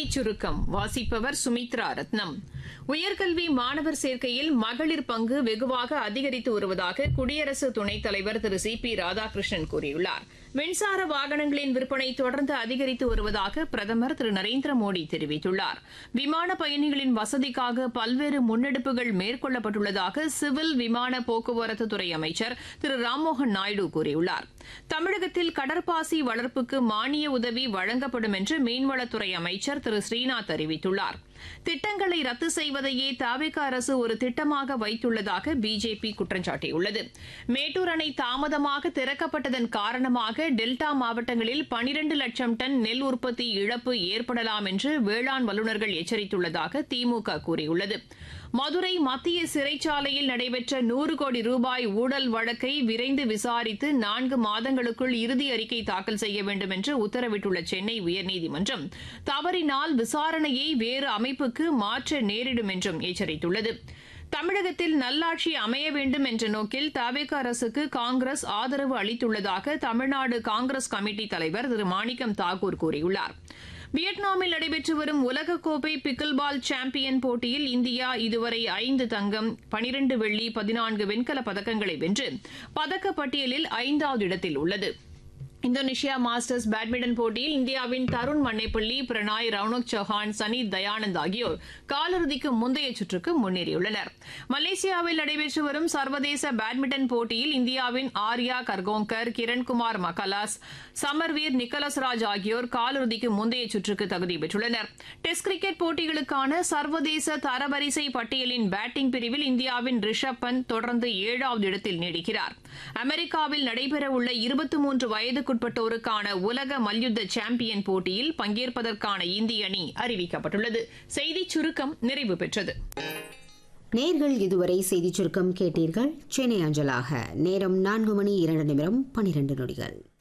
செய்திச் சுருக்கம் வாசிப்பவர் சுமித்ரா ரத்னம் உயர்கல்வி மாணவர் சேர்க்கையில் மகளிர் பங்கு வெகுவாக அதிகரித்து வருவதாக குடியரசு துணைத் தலைவர் திரு சி பி ராதாகிருஷ்ணன் கூறியுள்ளார் மின்சார வாகனங்களின் விற்பனை தொடர்ந்து அதிகரித்து வருவதாக பிரதமர் திரு நரேந்திர மோடி தெரிவித்துள்ளார் விமான பயணிகளின் வசதிக்காக பல்வேறு முன்னெடுப்புகள் மேற்கொள்ளப்பட்டுள்ளதாக சிவில் விமான போக்குவரத்து துறை அமைச்சர் திரு ராம்மோகன் நாயுடு கூறியுள்ளார் தமிழகத்தில் கடற்பாசி வளர்ப்புக்கு மானிய உதவி வழங்கப்படும் என்று மீன்வளத்துறை அமைச்சர் திரு ஸ்ரீநாத் அறிவித்துள்ளார் திட்டங்களை ரத்து செய்வதையே தாவேக அரசு ஒரு திட்டமாக வைத்துள்ளதாக பிஜேபி குற்றம் சாட்டியுள்ளது மேட்டூர் அணை தாமதமாக திறக்கப்பட்டதன் காரணமாக டெல்டா மாவட்டங்களில் பனிரண்டு லட்சம் டன் நெல் உற்பத்தி இழப்பு ஏற்படலாம் என்று வேளாண் வல்லுநர்கள் எச்சரித்துள்ளதாக திமுக கூறியுள்ளது மதுரை மத்திய சிறைச்சாலையில் நடைபெற்ற நூறு கோடி ரூபாய் ஊழல் வழக்கை விரைந்து விசாரித்து நான்கு மாதங்களுக்குள் இறுதி அறிக்கை தாக்கல் செய்ய வேண்டும் என்று உத்தரவிட்டுள்ள சென்னை உயர்நீதிமன்றம் தவறினால் விசாரணையை வேறு அமைப்புக்கு மாற்ற நேரிடும் என்றும் எச்சரித்துள்ளது தமிழகத்தில் நல்லாட்சி அமைய வேண்டும் என்ற நோக்கில் தவேக அரசுக்கு காங்கிரஸ் ஆதரவு அளித்துள்ளதாக தமிழ்நாடு காங்கிரஸ் கமிட்டி தலைவர் திரு மாணிக்கம் தாக்கூர் கூறியுள்ளார் வியட்நாமில் நடைபெற்று வரும் உலகக்கோப்பை பிக்கில் பால் சாம்பியன் போட்டியில் இந்தியா இதுவரை ஐந்து தங்கம் பனிரண்டு வெள்ளி பதினான்கு வெண்கலப் பதக்கங்களை வென்று பதக்கப்பட்டியலில் ஐந்தாவது இடத்தில் உள்ளது இந்தோனேஷியா மாஸ்டர்ஸ் பேட்மிண்டன் போட்டியில் இந்தியாவின் தருண் மன்னைப்பள்ளி பிரணாய் ரவுனக் சௌஹான் சனி தயானந்த் ஆகியோர் காலிறுதிக்கு முந்தைய சுற்றுக்கு முன்னேறியுள்ளனர் மலேசியாவில் நடைபெற்று வரும் சர்வதேச பேட்மிண்டன் போட்டியில் இந்தியாவின் ஆர்யா கர்கோங்கர் கிரண்குமார் மகலாஸ் சமர்வீர் நிக்கலஸ் ராஜ் ஆகியோர் காலிறுதிக்கு முந்தைய சுற்றுக்கு தகுதி பெற்றுள்ளனர் டெஸ்ட் கிரிக்கெட் போட்டிகளுக்கான சர்வதேச தரவரிசை பட்டியலின் பேட்டிங் பிரிவில் இந்தியாவின் ரிஷப் பந்த் தொடர்ந்து ஏழாவது இடத்தில் நீடிக்கிறார் அமெரிக்காவில் நடைபெறவுள்ள இருபத்தி மூன்று வயதுக்குட்பட்டோருக்கான உலக மல்யுத்த சாம்பியன் போட்டியில் பங்கேற்பதற்கான இந்திய அணி அறிவிக்கப்பட்டுள்ளது செய்திச் சுருக்கம் நிறைவு பெற்றது நேர்கள் இதுவரை செய்திச் சுருக்கம் கேட்டீர்கள் சென்னை அஞ்சலாக நேரம் நான்கு மணி இரண்டு நிமிடம் பனிரெண்டு நொடிகள்